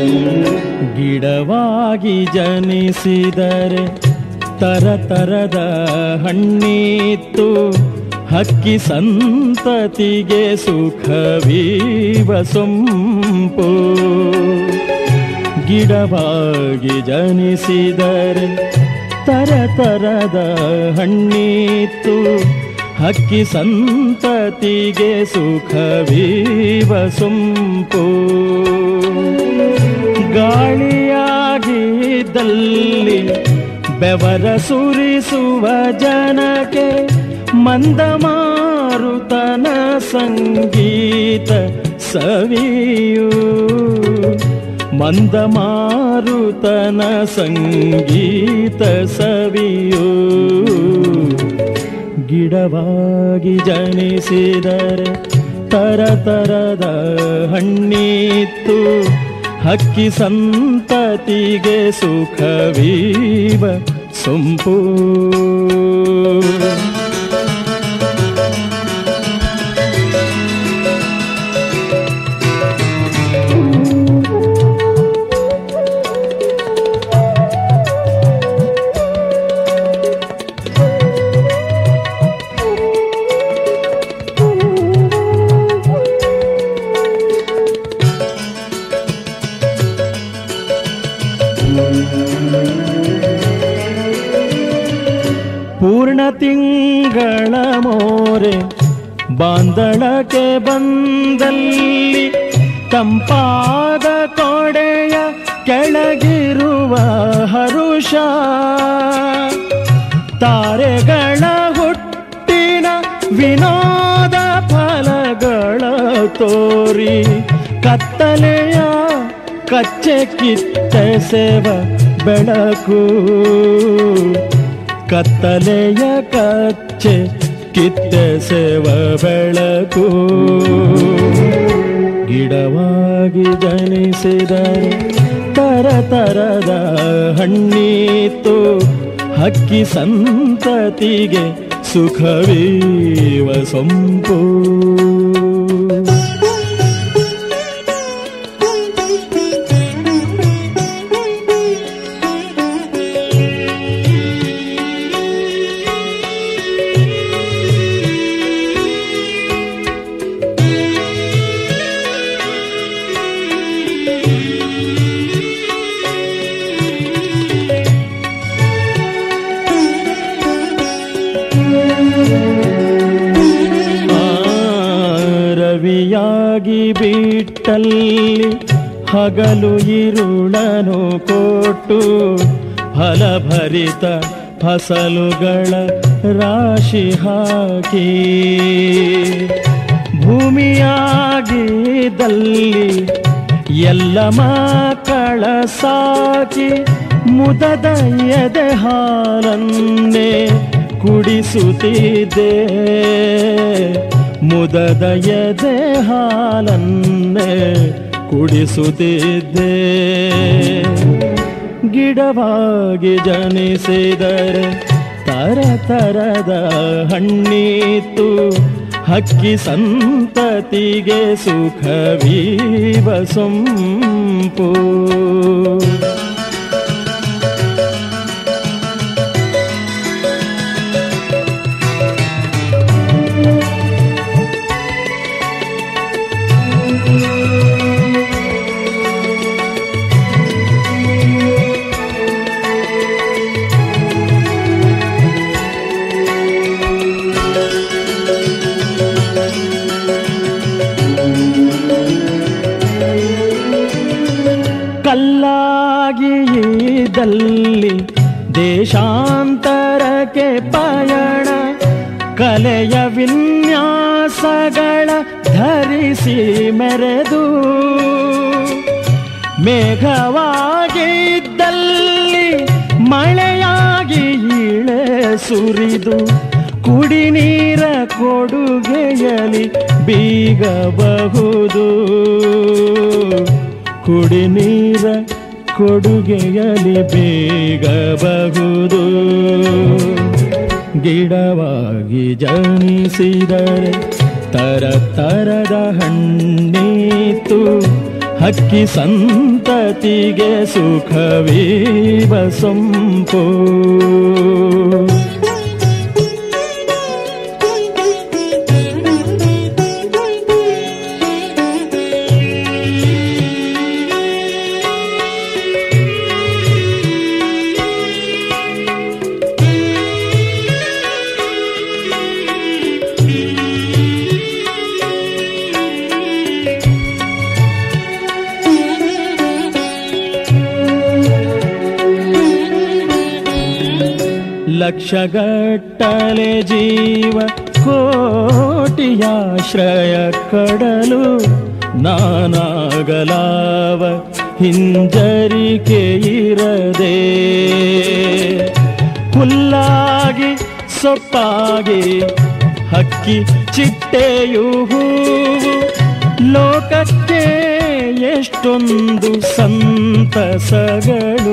ಗಿಡವಾಗಿ ಜನಿಸಿದರೆ ತರತರದ ಹಣ್ಣಿತ್ತು ಹಕ್ಕಿ ಸಂತತಿಗೆ ಸುಖವೀವ ಸೊಂಪು ಗಿಡವಾಗಿ ಜನಿಸಿದರೆ ತರತರದ ಹಣ್ಣಿತ್ತು ಹಕ್ಕಿ ಸಂತತಿಗೆ ಸುಖವೀವ ಸೊಂಪು ಗಾಳಿಯಾಗಿದ್ದಲ್ಲಿ ಬೆವರ ಸುರಿಸುವ ಜನಕ್ಕೆ ಮಂದಮಾರುತನ ಸಂಗೀತ ಸವಿಯು ಮಂದಮಾರುತನ ಸಂಗೀತ ಸವಿಯು ಗಿಡವಾಗಿ ಜನಿಸಿದರೆ ತರತರದ ಹಣ್ಣಿತ್ತು ಹಕ್ಕಿ ಸಂತತಿಗೆ ಸುಖವೀವ ಸೊಂಪು ಪೂರ್ಣ ತಿಂಗಳ ಮೋರೆ ಬಾಂದಳಕ್ಕೆ ಬಂದಲ್ಲಿ ತಂಪಾದ ಕೊಡೆಯ ಕೆಳಗಿರುವ ಹರುಷ ತಾರೆಗಳ ಹುಟ್ಟಿನ ವಿನೋದ ಫಲಗಳ ತೋರಿ ಕತ್ತಲೆಯ ಕಚ್ಚೆ ಕಿತ್ತ ಸೇವ ಬೆಳಕು ಕತ್ತಲೆಯ ಕಚ್ಚೆ ಕಿತ್ತ ಸೇವ ಬೆಳಕು ಗಿಡವಾಗಿ ಜನಿಸಿದರೆ ತರತರದ ಹಣ್ಣಿತ್ತು ಹಕ್ಕಿ ಸಂತತಿಗೆ ಸುಖವೀವ ಸೊಂಪು ಆ, ರವಿಯಾಗಿ ಬಿಟ್ಟಲ್ಲಿ ಹಗಲು ಇರುಳನು ಕೊಟ್ಟು ಫಲಭರಿತ ಫಸಲುಗಳ ರಾಶಿ ಹಾಕಿ ಭೂಮಿಯಾಗಿದ್ದಲ್ಲಿ ಎಲ್ಲ ಮಕ್ಕಳ ಸಾಕಿ ಮುದದ ಎದೆ ಹಾಲನ್ನೇ ಕುಡಿಸುತ್ತಿದ್ದೆ ಮುದದ ಎದೆ ಹಾಲನ್ನೇ ಕುಡಿಸುತ್ತಿದ್ದೆ ಗಿಡವಾಗಿ ಜನಿಸಿದರೆ ತರತರದ ಹಣ್ಣಿತ್ತು ಹಕ್ಕಿ ಸಂತತಿಗೆ ಸುಖವೀವ ಸೊಂಪು ಕಲ್ಲಾಗಿ ಇದ್ದಲ್ಲಿ ದೇಶಾಂತರಕ್ಕೆ ಪಯಣ ಕಲೆಯ ವಿನ್ಯಾಸಗಳ ಧರಿಸಿ ಮೆರೆದು ಮೇಘವಾಗಿದ್ದಲ್ಲಿ ಮಳೆಯಾಗಿ ಇಳೆ ಸುರಿದು ಕುಡಿ ನೀರ ಕೊಡುಗೆಯಲಿ ಬೀಗಬಹುದು ಕುಡಿ ನೀರ ಕೊಡುಗೆಯಲಿ ಬೇಗಬಹುದು ಗಿಡವಾಗಿ ಜನಿಸಿದರೆ ತರ ತರದ ಹಣ್ಣಿತ್ತು ಹಕ್ಕಿ ಸಂತತಿಗೆ ಸುಖವೀವ ಸೊಂಪು ಲಕ್ಷಗಟ್ಟಲೆ ಜೀವ ಕೋಟಿಯಾಶ್ರಯ ಕಡಲು ನಾನಾಗಲಾವ ಹಿಂಜರಿಕೆ ಇರದೆ ಹುಲ್ಲಾಗಿ ಸೊಪ್ಪಾಗಿ ಹಕ್ಕಿ ಚಿಟ್ಟೆಯು ಹೂವು ಲೋಕಕ್ಕೆ ಎಷ್ಟೊಂದು ಸಂತಸಗಳು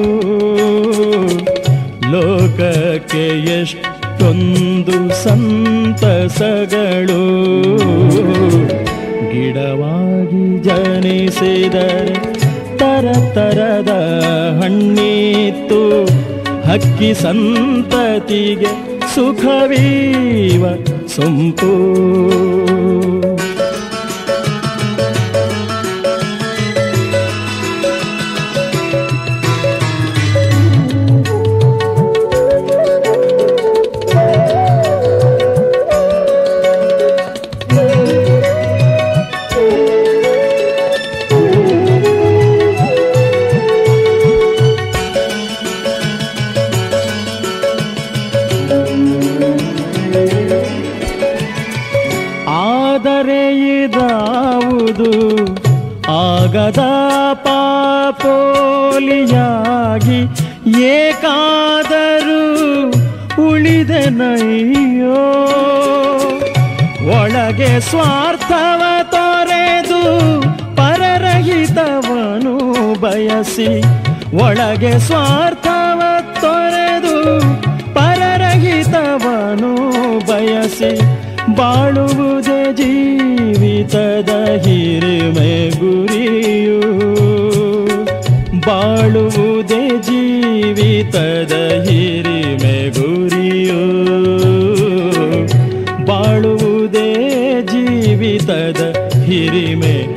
ಲೋಕಕ್ಕೆ ಎಷ್ಟೊಂದು ಸಂತಸಗಳು ಗಿಡವಾಗಿ ಜನಿಸಿದರೆ ತರ ತರದ ಹಣ್ಣಿತ್ತು ಹಕ್ಕಿ ಸಂತತಿಗೆ ಸುಖವೀವ ಸೊಂಪು ಆದರೆ ಇದಾವುದು ಆಗದ ಪಾಪೋಲಿಯಾಗಿ ಏಕಾದರೂ ಉಳಿದೆನಯ್ಯೋ ಒಳಗೆ ಸ್ವಾರ್ಥವ ತೊರೆದು ಪರರಹಿತವನು ಬಯಸಿ ಒಳಗೆ ಸ್ವಾರ್ಥವ ತೊರೆದು ಪರರಹಿತವನು ಬಯಸಿ ಬಾಳುವುದೇ ಜೀವಿತದ ಹಿರಿಮೆ ಗುರಿಯು ಬಾಳುವುದೇ ಜೀವಿತದ ಹಿರಿಮೆ ಗುರಿಯು ಬಾಳುವುದೇ ಜೀವಿತದ ಹಿರಿಮೆ